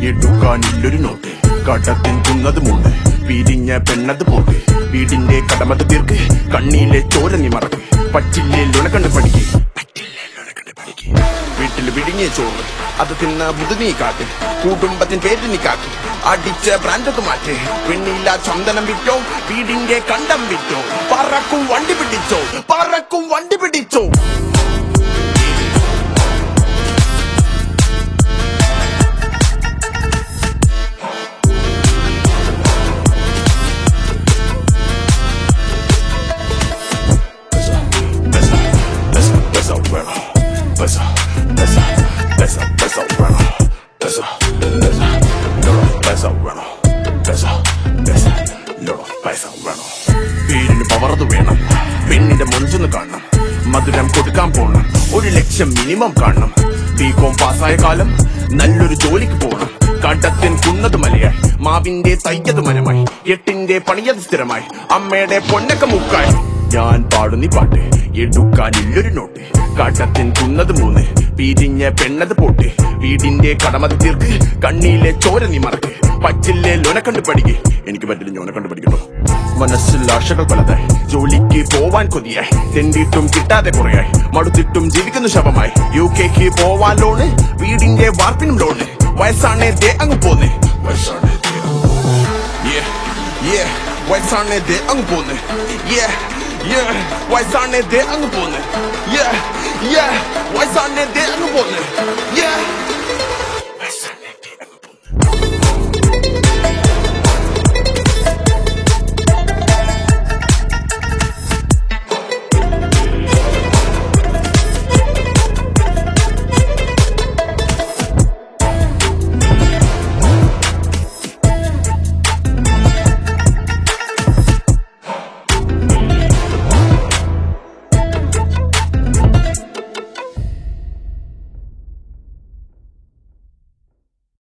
എടുക്കാനില്ലൊരു not കടത്തിൻ കുന്നത് മൂന്ന് പിരിഞ്ഞ പെണ്ണത് pot വീടിന്റെ കടമത് തീർക്ക് കണ്ണിയിലെ ചോര നീ മറക്ക് പറ്റില്ലേ ലുണക്കണ്ട് പഠിക്ക് പറ്റില്ലേ ലുണക്കണ്ട് പഠിക്ക് വീട്ടിൽ വിഴുങ്ങിയ ചോറ് അത് തിന്ന ബുധ നീ കാട്ട് കുടുംബത്തിൻ പേര് നീ കാട്ട് അടിച്ച ബ്രാൻഡൊക്കെ മാറ്റ് പെണ്ണില്ല ചന്ദനം വിറ്റോ വീടിന്റെ കണ്ടം വിറ്റോ പറക്കും വണ്ടി പിടിച്ചോ പറക്കും വണ്ടി പിടിച്ചോ Besa, besa, besa, bueno. Besa, besa, besa, besa, bueno. Besa, besa, loro, besa, bueno. Besa, besa, loro, besa, bueno. വീടിന് പവർത് വേണം പെണ്ണിന്റെ മൊഞ്ചൊന്ന് കാണണം മധുരം കൊടുക്കാൻ പോണം ഒരു ലക്ഷം മിനിമം കാണണം ബികോം പാസ്സായ കാലം നല്ലൊരു ജോലിക്ക് പോകണം കടത്തിൻ കുന്നത് മലയായി മാവിന്റെ തയ്യത് മരമായി എട്ടിന്റെ പണിയത് സ്ഥിരമായി അമ്മയുടെ പൊന്നക്ക മുക്കായി ഞാൻ പാടുന്നി പാട്ട് എടുക്കാനില്ലൊരു നോട്ട് കാട്ടത്തിൻ കുന്നത് മൂന്ന് പിരിഞ്ഞ പെണ്ണത് പോട്ട് വീടിന്റെ കടമത് തീർക്ക് കണ്ണിയിലെ ചോര നീ മറക്ക് പറ്റില്ലേ ലോന കണ്ട് പഠിക്ക് എനിക്ക് പറ്റില്ല ഞോനെ കണ്ട് പഠിക്കട്ടോ മനസ്സിൽ ആശകൾ പലതായി ജോലിക്ക് പോവാൻ കൊതിയായി തെണ്ടിയിട്ടും കിട്ടാതെ കുറയായി മടുത്തിട്ടും ജീവിക്കുന്ന ശവമായി യു കെക്ക് പോവാൻ ലോണ് വീടിന്റെ വാർപ്പിനും ലോണ് വയസ്സാണേ ദേ അങ്ങ് പോന്ന് വയസ്സാണേ ദേ അങ്ങ് പോന്ന്. Yeah, yeah, വയസ്സാണേ ദേ അങ്ങ് പോന്ന് Yeah, yeah, വയസ്സാണേ ദേ അങ്ങ് പോന്ന് Yeah, yeah, വയസ്സാണേ ദേ അങ്ങ് പോന്ന് Yeah